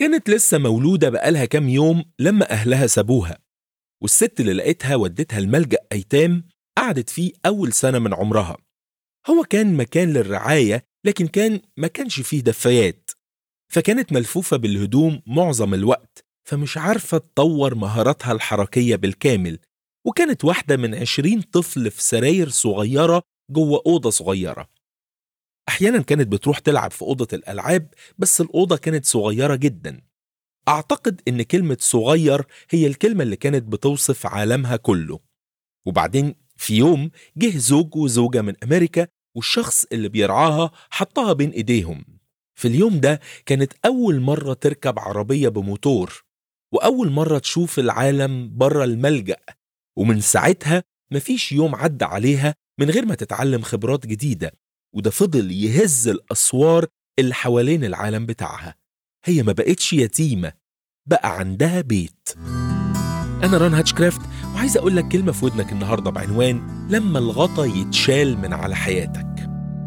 كانت لسه مولودة بقالها كام يوم لما أهلها سابوها والست اللي لقيتها ودتها الملجأ أيتام قعدت فيه أول سنة من عمرها هو كان مكان للرعاية لكن كان ما كانش فيه دفايات فكانت ملفوفة بالهدوم معظم الوقت فمش عارفة تطور مهاراتها الحركية بالكامل وكانت واحدة من عشرين طفل في سراير صغيرة جوه أوضة صغيرة أحيانا كانت بتروح تلعب في أوضة الألعاب بس الأوضة كانت صغيرة جدا أعتقد إن كلمة صغير هي الكلمة اللي كانت بتوصف عالمها كله وبعدين في يوم جه زوج وزوجة من أمريكا والشخص اللي بيرعاها حطها بين إيديهم في اليوم ده كانت أول مرة تركب عربية بموتور وأول مرة تشوف العالم بره الملجأ ومن ساعتها مفيش يوم عدى عليها من غير ما تتعلم خبرات جديدة وده فضل يهز الأسوار اللي حوالين العالم بتاعها هي ما بقتش يتيمة بقى عندها بيت أنا ران هاتشكرافت وعايز أقول لك كلمة في ودنك النهاردة بعنوان لما الغطا يتشال من على حياتك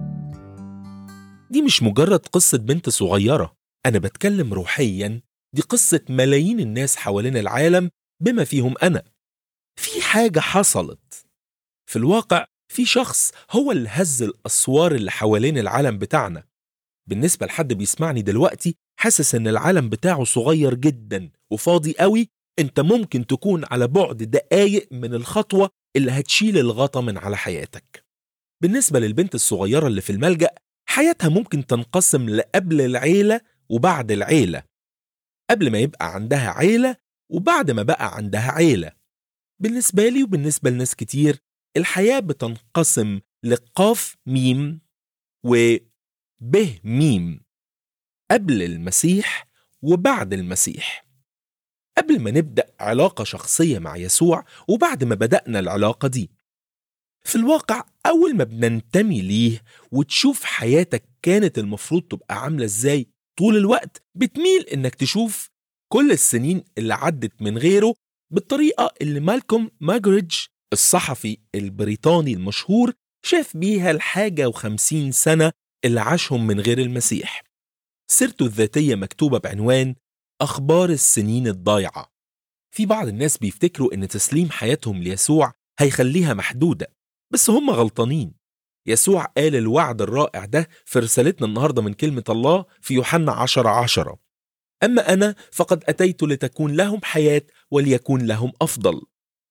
دي مش مجرد قصة بنت صغيرة أنا بتكلم روحيا دي قصة ملايين الناس حوالين العالم بما فيهم أنا في حاجة حصلت في الواقع في شخص هو اللي هز الأسوار اللي حوالين العالم بتاعنا بالنسبة لحد بيسمعني دلوقتي حاسس إن العالم بتاعه صغير جدا وفاضي قوي أنت ممكن تكون على بعد دقايق من الخطوة اللي هتشيل الغطا من على حياتك بالنسبة للبنت الصغيرة اللي في الملجأ حياتها ممكن تنقسم لقبل العيلة وبعد العيلة قبل ما يبقى عندها عيلة وبعد ما بقى عندها عيلة بالنسبة لي وبالنسبة لناس كتير الحياة بتنقسم لقاف ميم وب ميم قبل المسيح وبعد المسيح قبل ما نبدأ علاقة شخصية مع يسوع وبعد ما بدأنا العلاقة دي في الواقع أول ما بننتمي ليه وتشوف حياتك كانت المفروض تبقى عاملة إزاي طول الوقت بتميل إنك تشوف كل السنين اللي عدت من غيره بالطريقة اللي مالكوم ماجريدج الصحفي البريطاني المشهور شاف بيها الحاجة وخمسين سنة اللي عاشهم من غير المسيح سيرته الذاتية مكتوبة بعنوان أخبار السنين الضايعة في بعض الناس بيفتكروا إن تسليم حياتهم ليسوع هيخليها محدودة بس هم غلطانين يسوع قال الوعد الرائع ده في رسالتنا النهاردة من كلمة الله في يوحنا عشر عشرة أما أنا فقد أتيت لتكون لهم حياة وليكون لهم أفضل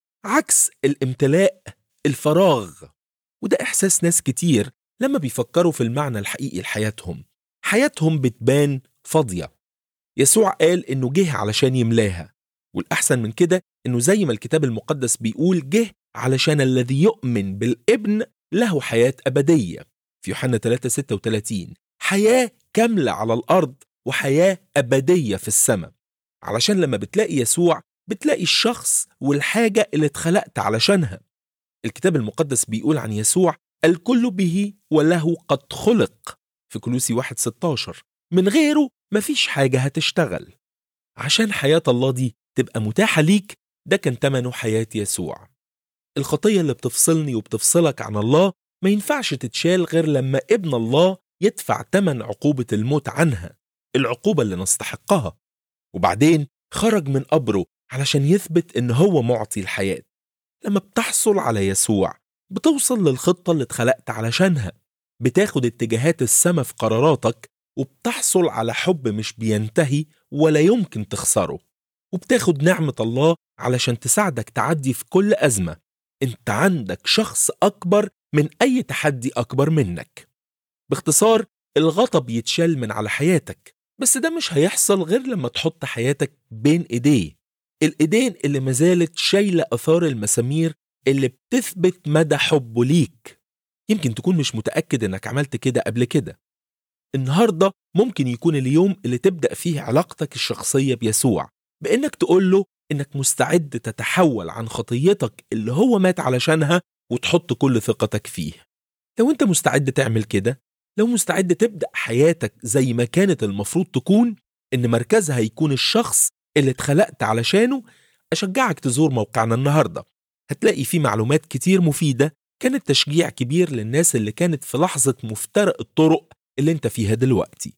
عكس الامتلاء الفراغ وده إحساس ناس كتير لما بيفكروا في المعنى الحقيقي لحياتهم حياتهم بتبان فاضية يسوع قال إنه جه علشان يملاها والأحسن من كده إنه زي ما الكتاب المقدس بيقول جه علشان الذي يؤمن بالابن له حياة أبدية في يوحنا 3 36 حياة كاملة على الأرض وحياة أبدية في السماء علشان لما بتلاقي يسوع بتلاقي الشخص والحاجة اللي اتخلقت علشانها الكتاب المقدس بيقول عن يسوع الكل به وله قد خلق في كلوسي 1 16 من غيره مفيش حاجة هتشتغل عشان حياة الله دي تبقى متاحة ليك ده كان تمنه حياة يسوع الخطية اللي بتفصلني وبتفصلك عن الله ما ينفعش تتشال غير لما ابن الله يدفع تمن عقوبة الموت عنها العقوبة اللي نستحقها وبعدين خرج من قبره علشان يثبت إن هو معطي الحياة لما بتحصل على يسوع بتوصل للخطة اللي اتخلقت علشانها بتاخد اتجاهات السما في قراراتك وبتحصل على حب مش بينتهي ولا يمكن تخسره وبتاخد نعمة الله علشان تساعدك تعدي في كل أزمة انت عندك شخص أكبر من أي تحدي أكبر منك باختصار الغطا بيتشال من على حياتك بس ده مش هيحصل غير لما تحط حياتك بين ايديه الايدين اللي مازالت شايلة أثار المسامير اللي بتثبت مدى حبه ليك يمكن تكون مش متأكد انك عملت كده قبل كده النهاردة ممكن يكون اليوم اللي تبدأ فيه علاقتك الشخصية بيسوع بإنك تقول له إنك مستعد تتحول عن خطيتك اللي هو مات علشانها وتحط كل ثقتك فيه لو أنت مستعد تعمل كده لو مستعد تبدأ حياتك زي ما كانت المفروض تكون إن مركزها يكون الشخص اللي اتخلقت علشانه أشجعك تزور موقعنا النهاردة هتلاقي فيه معلومات كتير مفيدة كانت تشجيع كبير للناس اللي كانت في لحظة مفترق الطرق اللي انت فيها دلوقتي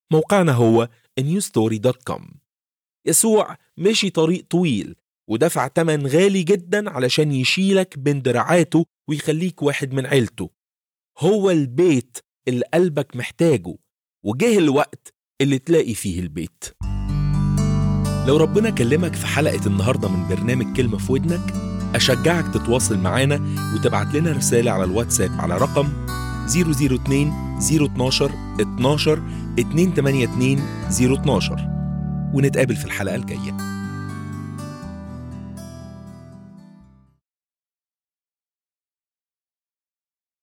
موقعنا هو newstory.com يسوع مشي طريق طويل ودفع تمن غالي جدا علشان يشيلك بين دراعاته ويخليك واحد من عيلته هو البيت اللي قلبك محتاجه وجه الوقت اللي تلاقي فيه البيت لو ربنا كلمك في حلقة النهاردة من برنامج كلمة في ودنك أشجعك تتواصل معانا وتبعت لنا رسالة على الواتساب على رقم 002 012 12 282 012 ونتقابل في الحلقة الجاية